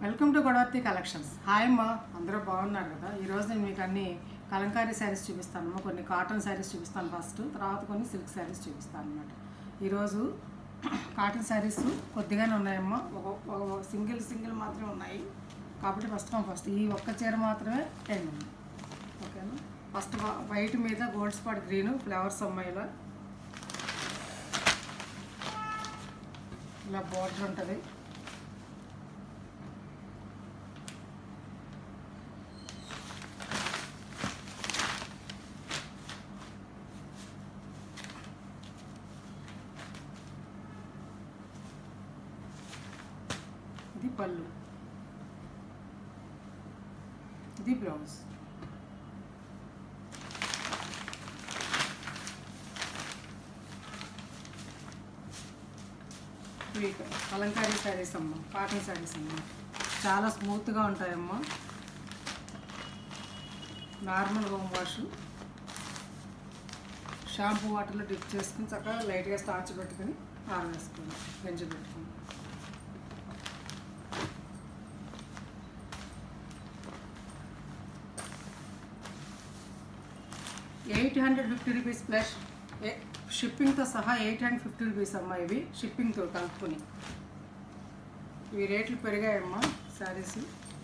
welcome to Godavarthi collections hi అమ్మా అందరూ బాగున్నారు కదా ఈరోజు నేను మీకు అన్ని కలంకారీ శారీస్ చూపిస్తాను అమ్మా కొన్ని కాటన్ శారీస్ చూపిస్తాను ఫస్ట్ తర్వాత కొన్ని సిల్క్ శారీస్ చూపిస్తాను అనమాట ఈరోజు కాటన్ శారీస్ కొద్దిగానే ఉన్నాయమ్మా ఒక ఒక సింగిల్ సింగిల్ మాత్రమే ఉన్నాయి కాబట్టి ఫస్ట్ ఫస్ట్ ఈ ఒక్క చీర మాత్రమే టెన్ ఉంది ఓకేనా ఫస్ట్ వైట్ మీద గోల్డ్ స్పాట్ గ్రీన్ ఫ్లవర్స్ అమ్మాయి ఇలా ఇలా బార్డర్ ఉంటుంది ఇది పళ్ళు ఇది బ్లౌజ్ ఇవి కలంకారీ శారీస్ అమ్మ కాటన్ శారీస్ అమ్మ చాలా స్మూత్గా ఉంటాయమ్మా నార్మల్ హోమ్ వాష్ షాంపూ వాటర్లో డిప్ చేసుకుని చక్కగా లైట్గా స్టార్చ్ పెట్టుకుని ఆరవేసుకుని గంజి పెట్టుకుని eight hundred fifty rupees plus షిప్పింగ్తో సహా ఎయిట్ హండ్రెడ్ ఫిఫ్టీ రూపీస్ అమ్మా ఇవి షిప్పింగ్తో కలుపుకొని ఇవి రేట్లు పెరిగాయమ్మా saris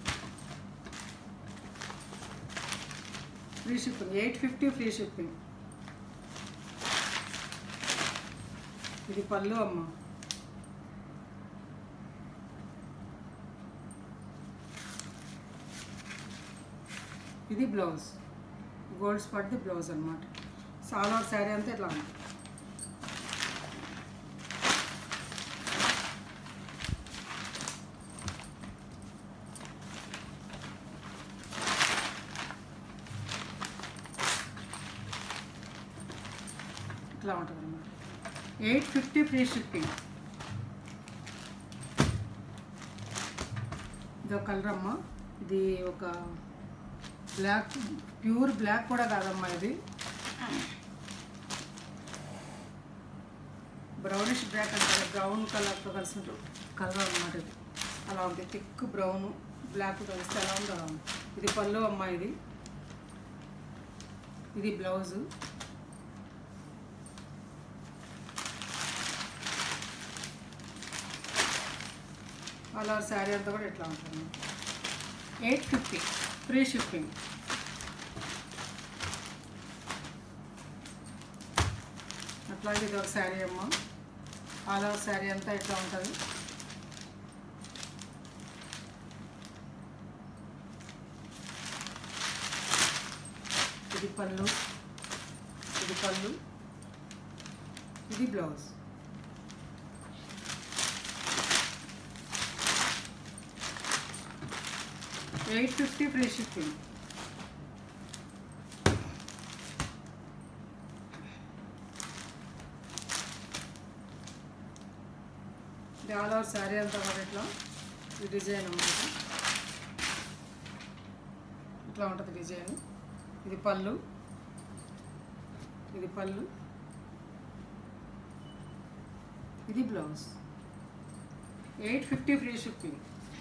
free shipping eight fifty free shipping ఇది పళ్ళు అమ్మ ఇది బ్లౌజ్ గోల్డ్ స్పాట్ది బ్లౌజ్ అనమాట సాల్వార్ శారీ అంతా ఇట్లా ఉంది ఇట్లా ఉంటుంది అనమాట ఎయిట్ ఫిఫ్టీ ఫ్రీ షిప్పింగ్ ఇది ఒక కలర్ అమ్మ ఇది ఒక బ్లాక్ ప్యూర్ బ్లాక్ కూడా కాదమ్మా ఇది బ్రౌనిష్ బ్లాక్ అంటారు బ్రౌన్ కలర్తో కలిసి కలర్ అనమాట ఇది అలా ఉంది థిక్ బ్రౌన్ బ్లాక్ కలిస్తే ఎలా ఉంది అలా ఉంది ఇది పళ్ళు అమ్మ ఇది ఇది బ్లౌజు అలా శారీ అంతా కూడా ఇట్లా ఉంటుంది ఎయిట్ ఫిఫ్టీ ఫ్రీ షిప్పింగ్ అట్లాగే ఇది ఒక శారీ అమ్మ ఆల్ ఓవర్ శారీ అంతా ఇట్లా ఉంటుంది ఇది పళ్ళు ఇది పళ్ళు ఇది blouse eight fifty free shipping ఇది ఆల్ ఓవర్ శారీ అంతా కూడా ఇట్లా ఈ డిజైన్ ఉంటుంది ఇట్లా ఉంటుంది డిజైన్ ఇది పళ్ళు ఇది పళ్ళు ఇది blouse eight fifty free shipping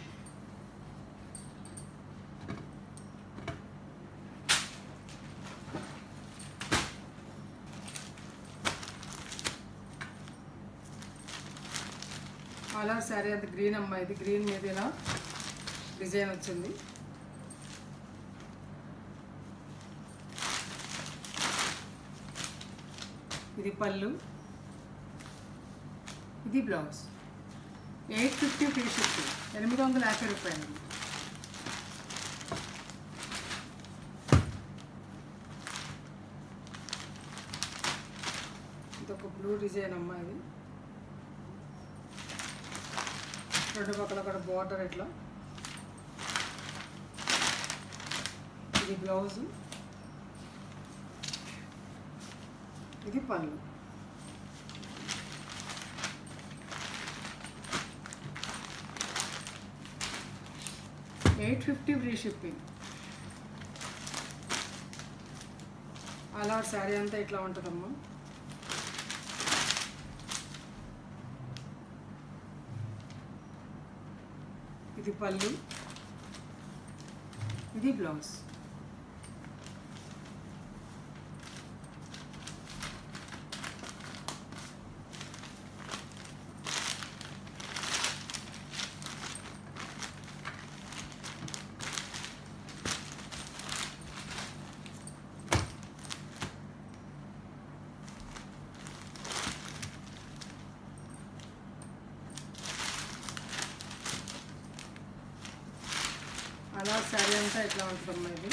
అలా శారీ అంత గ్రీన్ అమ్మాయి ఇది గ్రీన్ మీద ఇలా డిజైన్ వచ్చింది ఇది పళ్ళు ఇది blouse eight fifty free fifty ఎనిమిది వందల యాభై రూపాయలు ఇది ఒక బ్లూ డిజైన్ అమ్మా ఇది రెండు పక్కల కూడా బార్డర్ ఇట్లా ఇది బ్లౌజు ఇది పళ్ళు ఎయిట్ ఫిఫ్టీ ఫ్రీ షిప్పింగ్ అలా శారీ అంతా ఇట్లా ఉంటుందమ్మా ఇది పళ్ళు ఇది బ్లౌజ్ అలా శారీ అంతా ఎట్లా ఉంటుందమ్మా ఇది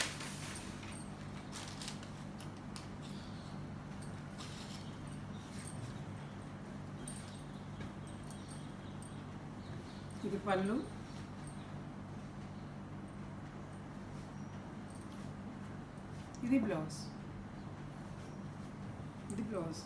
ఇది పళ్ళు ఇది బ్లౌజ్ ఇది బ్లౌజ్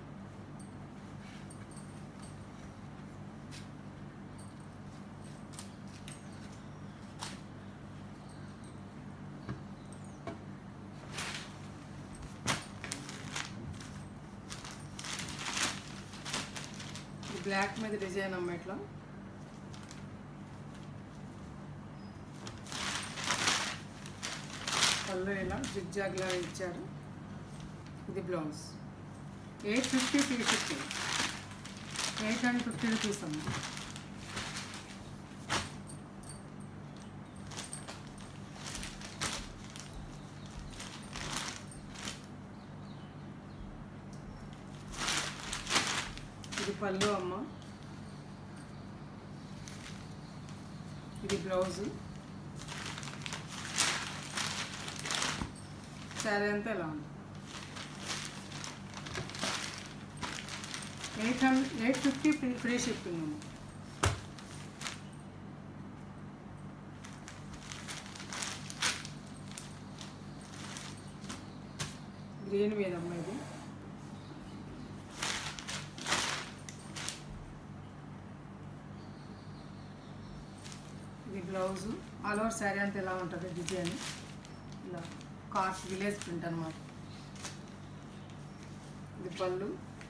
ఇది బ్లాక్ మీద డిజైన్ అమ్మ ఇట్లా పళ్ళు ఇలా జిగ్ లాగా ఇచ్చారు ఇది blouse eight fifty three fifty eight hundred fifty rupees అమ్మ ఇది పళ్ళు అమ్మ ఇది బ్లౌజు శారీ అంతా ఎలా ఉంది eight hundred eight fifty free free shipping అమ్మ గ్రీన్ మీద అమ్మ ఇది ఇది బ్లౌజు ఆల్ ఓవర్ శారీ అంతా ఎలా ఉంటుంది డిజైన్ ఇలా కాస్ట్ విలేజ్ ప్రింట్ అనమాట ఇది పళ్ళు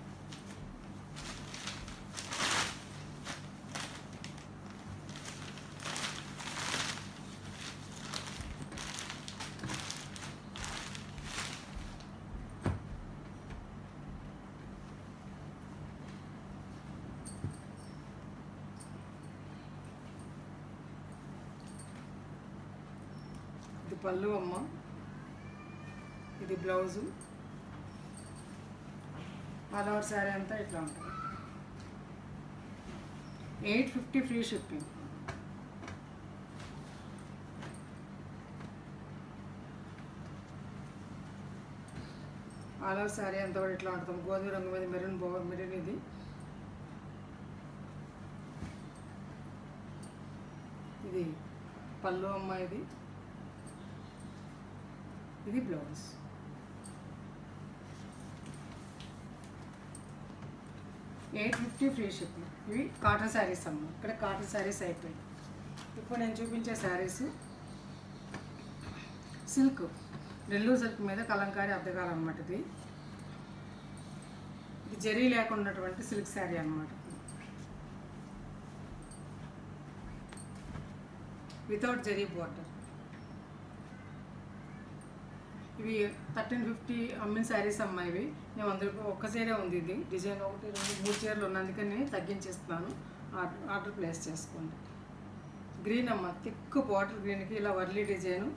ఇది పళ్ళు అమ్మ ఇది బ్లౌజు ఆల్ ఓవర్ శారీ అంతా ఇట్లా ఉంటుంది eight fifty free shipping all over sari అంతా కూడా ఇట్లా ఉంటుంది గోధుమ రంగు మీద మెరూన్ బో మెరూన్ ఇది ఇది పళ్ళు అమ్మ ఇది ఇది blouse eight fifty free shipping ఇవి కాటన్ శారీస్ అమ్మ ఇక్కడ కాటన్ శారీస్ అయిపోయాయి ఇప్పుడు నేను చూపించే శారీస్ సిల్క్ నెల్లూరు సిల్క్ మీద కలంకారీ అద్దగారు అనమాట ఇది ఇది జరీ లేకుండా ఉన్నటువంటి సిల్క్ శారీ అనమాట వితౌట్ జరీ బోర్డర్ ఇవి థర్టీన్ ఫిఫ్టీ అమ్మిన శారీస్ అమ్మా ఇవి నేను అందరికి ఒక్క చీరే ఉంది ఇది డిజైన్ ఒకటి రెండు మూడు చీరలు ఉన్నందుకని నేను తగ్గించేస్తున్నాను ఆర్డర్ ఆర్డర్ ప్లేస్ చేసుకోండి గ్రీన్ అమ్మ థిక్ బాటిల్ గ్రీన్కి ఇలా వర్లీ డిజైను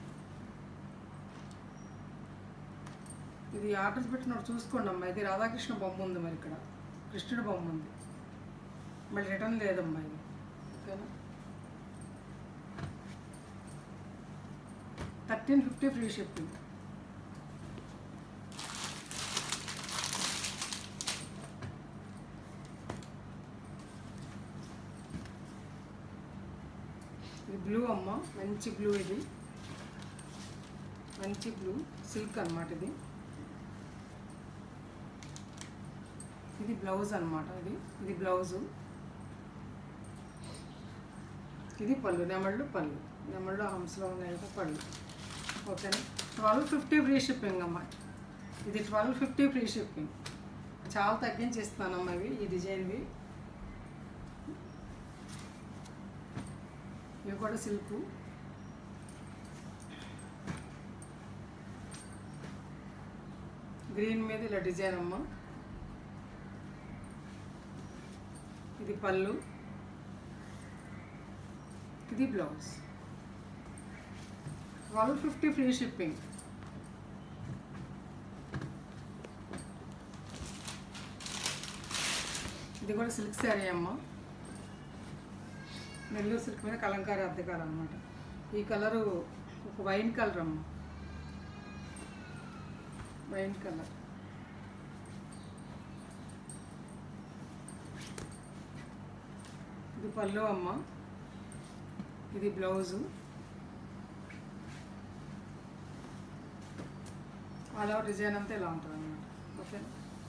ఇది ఆర్డర్ పెట్టినప్పుడు చూసుకోండి అమ్మా ఇది రాధాకృష్ణ బొమ్మ ఉంది మరి ఇక్కడ కృష్ణుడి బొమ్మ ఉంది మళ్ళీ రిటర్న్ లేదమ్మా ఇది ఓకేనా థర్టీన్ ఫిఫ్టీ ఫ్రీ షిప్పింగ్ ఇది బ్లూ అమ్మ మంచి బ్లూ ఇది మంచి బ్లూ సిల్క్ అన్నమాట ఇది ఇది బ్లౌజ్ అన్నమాట ఇది ఇది బ్లౌజు ఇది పళ్ళు నెమళ్ళు పళ్ళు నెమళ్ళు హంసలో ఉన్నాయి కదా పళ్ళు ఓకేనా ట్వెల్వ్ ఫిఫ్టీ ఫ్రీ షిప్పింగ్ అమ్మ ఇది ట్వెల్వ్ ఫిఫ్టీ ఫ్రీ షిప్పింగ్ చాలా తగ్గించి ఇస్తానమ్మా ఇవి ఈ డిజైన్వి కూడా సిల్క్ గ్రీన్ మీద ఇలా డిజైన్ అమ్మ ఇది పళ్ళు ఇది blouse twelve fifty free shipping ఇది కూడా సిల్క్ శారీ అమ్మ నెల్లూరు సిల్క్ మీద కలంకారీ అద్దెకాలు అనమాట ఈ కలరు ఒక వైన్ కలర్ అమ్మ వైన్ కలర్ ఇది పళ్ళు అమ్మ ఇది బ్లౌజు ఆల్ ఓవర్ డిజైన్ అంతా ఇలా ఉంటుంది అన్నమాట okay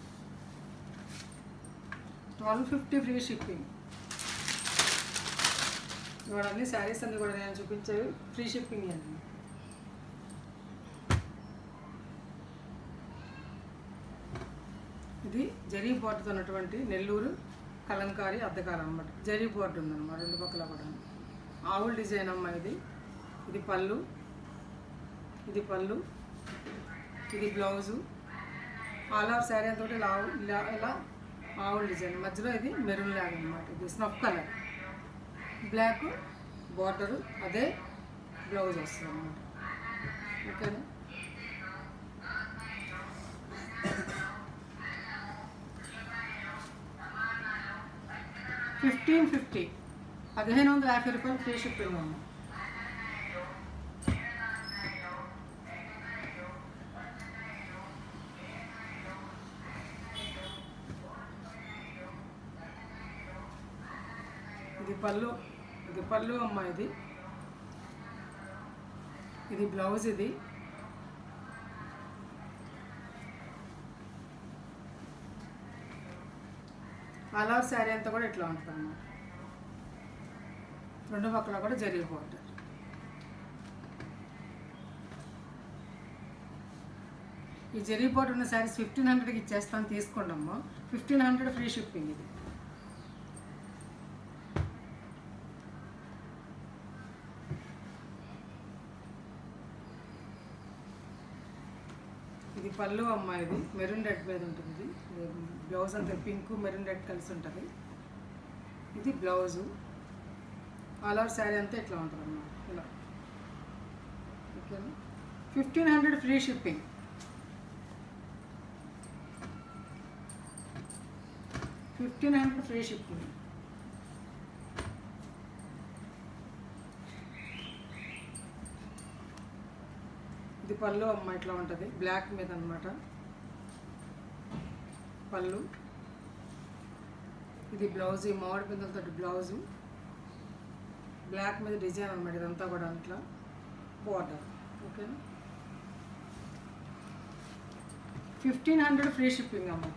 twelve fifty free shipping ఇవాళ అన్ని శారీస్ అన్ని కూడా నేను చూపించేవి ఫ్రీ షిప్పింగ్ అండి ఇది జరీ బోర్డుతో ఉన్నటువంటి నెల్లూరు కలంకారీ అద్దకారం అనమాట జరీ బోర్డు ఉందన్నమాట రెండు పక్కల కూడా ఆవుల్ డిజైన్ అమ్మ ఇది ఇది పళ్ళు ఇది పళ్ళు ఇది బ్లౌజు ఆల్ ఓవర్ శారీ అంతా ఇలా ఆవు- ఇలా ఇలా ఆవుల్ డిజైన్ మధ్యలో ఇది మెరూన్ లాగా అనమాట ఇది స్నఫ్ కలర్ బ్లాక్ బార్డరు అదే బ్లౌజ్ వస్తుంది అనమాట ఓకేనా ఫిఫ్టీన్ ఫిఫ్టీ పదిహేను వందల యాభై రూపాయలు ఫ్రీ షిప్పింగ్ ఉంది ఇది పళ్ళు ఇది పళ్ళు అమ్మ ఇది ఇది బ్లౌజ్ ఇది అలా శారీ అంతా కూడా ఇట్లా ఉంటుంది అన్నమాట రెండు పక్కల కూడా జరిగిపోతుంది ఈ జరిగిపోటు ఉన్న శారీస్ ఫిఫ్టీన్ హండ్రెడ్కి ఇచ్చేస్తాను తీసుకోండి అమ్మా ఫిఫ్టీన్ హండ్రెడ్ ఫ్రీ షిప్పింగ్ ఇది ఇది పళ్ళు అమ్మ ఇది మెరూన్ రెడ్ మీద ఉంటుంది ఇది బ్లౌజ్ అంతా పింక్ మెరూన్ రెడ్ కలిసి ఉంటుంది ఇది బ్లౌజు ఆల్ ఓవర్ శారీ అంతా ఇట్లా ఉంటుంది అన్నమాట ఇలా ఓకేనా fifteen hundred free shipping fifteen hundred free shipping ఇది పళ్ళు అమ్మ ఇట్లా ఉంటుంది బ్లాక్ మీద అనమాట పళ్ళు ఇది బ్లౌజ్ ఈ మామిడి పిందలతో బ్లౌజు బ్లాక్ మీద డిజైన్ అనమాట ఇదంతా కూడా ఇట్లా బార్డర్ ఓకేనా ఫిఫ్టీన్ హండ్రెడ్ ఫ్రీ షిప్పింగ్ అమ్మ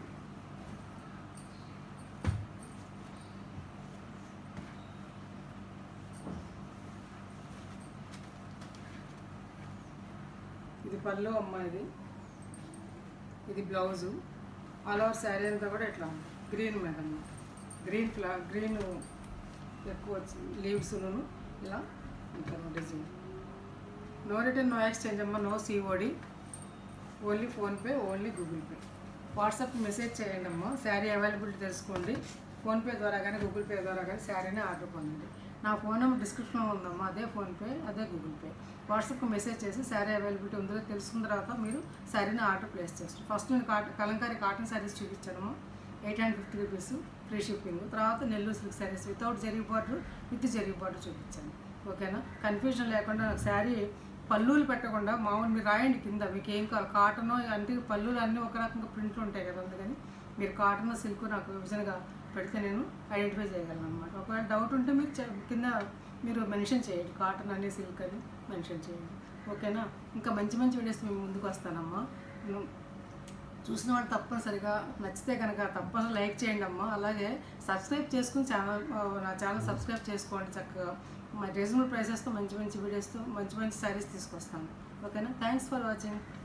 ఇది పళ్ళు అమ్మ ఇది ఇది బ్లౌజు ఆల్ ఓవర్ శారీ అంతా కూడా ఇట్లా గ్రీన్ మీద అన్నమాట గ్రీన్ ఫ్లా గ్రీన్ ఎక్కువ వచ్చి లీవ్స్ను ఇలా ఉంటాను design no return no exchange అమ్మ no COD only PhonePe only Google Pay WhatsApp message చేయండి అమ్మ శారీ అవైలబిలిటీ తెలుసుకోండి ఫోన్పే ద్వారా కానీ గూగుల్ పే ద్వారా కానీ శారీని ఆర్డర్ పొందండి నా ఫోన్ నెంబర్ డిస్క్రిప్షన్లో ఉందమ్మా అదే ఫోన్పే అదే గూగుల్ పే వాట్సాప్కి మెసేజ్ చేసి శారీ అవైలబిలిటీ ఉందో తెలుసుకున్న తర్వాత మీరు శారీని ఆర్డర్ ప్లేస్ చేస్తారు ఫస్ట్ నేను కాట కలంకారీ కాటన్ శారీస్ చూపించాను eight hundred fifty rupees free shipping తర్వాత నెల్లూరు సిల్క్ శారీస్ వితౌట్ జరిగి బార్డర్ విత్ జరిగి బార్డర్ చూపించాను ఓకేనా కన్ఫ్యూజన్ లేకుండా నాకు శారీ పళ్ళులు పెట్టకుండా మామూలు మీరు రాయండి కింద మీకు ఏం కావాలి కాటన్ అంటే పళ్ళులు అన్నీ ఒక రకంగా ప్రింట్లు ఉంటాయి కదా అందుకని మీరు కాటన్ సిల్క్ నాకు విభజనగా పెడితే నేను ఐడెంటిఫై చేయగలను అనమాట ఒకవేళ డౌట్ ఉంటే మీరు చె- కింద మీరు మెన్షన్ చేయండి కాటన్ అని సిల్క్ అని మెన్షన్ చేయండి ఓకేనా ఇంకా మంచి మంచి వీడియోస్ మేము ముందుకు వస్తానమ్మా నువ్వు చూసిన వాళ్ళు తప్పనిసరిగా నచ్చితే కనుక తప్పనిసరి లైక్ చేయండి అమ్మా అలాగే సబ్స్క్రైబ్ చేసుకుని ఛానల్ ఆ, నా ఛానల్ సబ్స్క్రైబ్ చేసుకోండి చక్కగా మా రీజనబుల్ ప్రైసెస్తో మంచి మంచి వీడియోస్తో మంచి మంచి శారీస్ తీసుకొస్తాను ఓకేనా థ్యాంక్స్ ఫర్ వాచింగ్